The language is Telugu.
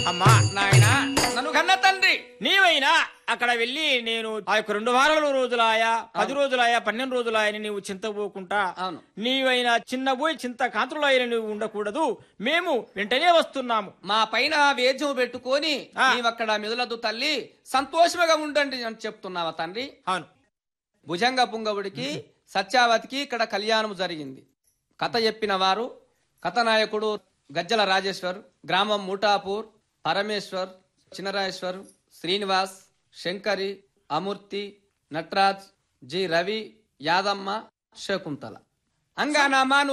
అమ్మా నాయనా నన్ను కన్న తండ్రి నీవైనా అక్కడ వెళ్ళి నేను ఆ యొక్క రెండు వారాల రోజులాయా పది రోజులాయా పన్నెండు రోజులాయని నీవు చింతపోకుంటా అవును. నీవైనా చిన్న పోయి చింత కాంతులాయన నువ్వు ఉండకూడదు మేము వెంటనే వస్తున్నాము మా పైన వేద్యం పెట్టుకొని ఆ. నీవక్కడ మిదలదు తల్లి సంతోషముగా ఉండండి అని చెప్తున్నావా తండ్రి అవును భుజంగ పుంగవుడికి సత్యావతికి ఇక్కడ కళ్యాణం జరిగింది కథ చెప్పిన వారు కథనాయకుడు గజ్జల రాజేశ్వర్ గ్రామం మూటాపూర్ పరమేశ్వర్ చినరాజేశ్వర్ శ్రీనివాస్ శంకరి అమూర్తి నట్రాజ్ జి రవి యాదమ్మ శకుంతల అంగానామా